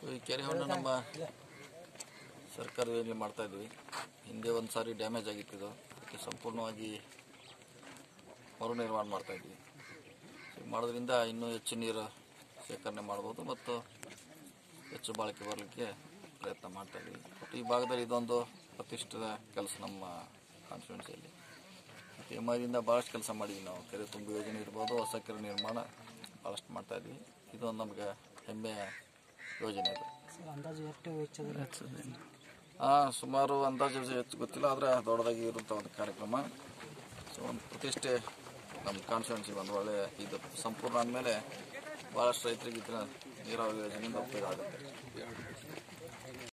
ಈ ಕೆರೆ ಹೊಂಡ ನಮ್ಮ ಸರ್ಕಾರ ಯೋಜನೆ ಮಾಡ್ತಾ ಇದ್ವಿ ಹಿಂದೆ ಒಂದು ಸಾರಿ ಡ್ಯಾಮೇಜ್ ಆಗಿತ್ತು ಇದು ಅದಕ್ಕೆ ಸಂಪೂರ್ಣವಾಗಿ ಮರು ನಿರ್ಮಾಣ ಮಾಡ್ತಾ ಇದ್ವಿ ಹೀಗ್ ಮಾಡೋದ್ರಿಂದ ಇನ್ನೂ ಹೆಚ್ಚು ನೀರು ಶೇಖರಣೆ ಮಾಡ್ಬೋದು ಮತ್ತು ಹೆಚ್ಚು ಬಾಳಿಕೆ ಬರಲಿಕ್ಕೆ ಪ್ರಯತ್ನ ಮಾಡ್ತಾ ಇದ್ವಿ ಬಟ್ ಈ ಭಾಗದಲ್ಲಿ ಇದೊಂದು ಪ್ರತಿಷ್ಠಿತ ಕೆಲಸ ನಮ್ಮ ಕಾನ್ಸ್ಟಿಟ್ಯೂನ್ಸಿಯಲ್ಲಿ ಮತ್ತು ಎಮ್ಐದಿಂದ ಭಾಳಷ್ಟು ಕೆಲಸ ಮಾಡಿದ್ವಿ ನಾವು ಕೆರೆ ತುಂಬ ಯೋಜನೆ ಇರ್ಬೋದು ಹೊಸ ಕೆರೆ ನಿರ್ಮಾಣ ಭಾಳಷ್ಟು ಮಾಡ್ತಾ ಇದ್ವಿ ಇದೊಂದು ನಮಗೆ ಹೆಮ್ಮೆಯ ಯೋಜನೆ ಇದು ಸರ್ ಅಂದಾಜು ಎಷ್ಟು ವೆಚ್ಚದಲ್ಲಿ ಹಾಂ ಸುಮಾರು ಅಂದಾಜು ಹೆಚ್ಚು ಗೊತ್ತಿಲ್ಲ ಆದರೆ ದೊಡ್ಡದಾಗಿ ಇರುವಂಥ ಒಂದು ಕಾರ್ಯಕ್ರಮ ಸೊ ಒಂದು ಪ್ರತಿಷ್ಠೆ ನಮ್ಮ ಕಾನ್ಸ್ಟಿಟ್ಯೂನ್ಸಿಗೆ ಒಂದು ಒಳ್ಳೆ ಇದು ಸಂಪೂರ್ಣ ಅಂದಮೇಲೆ ಭಾಳಷ್ಟು ರೈತರಿಗೆ ಇದರ ನೀರಾವರಿ ಯೋಜನೆಯಿಂದ ಉಪಯೋಗ ಆಗುತ್ತೆ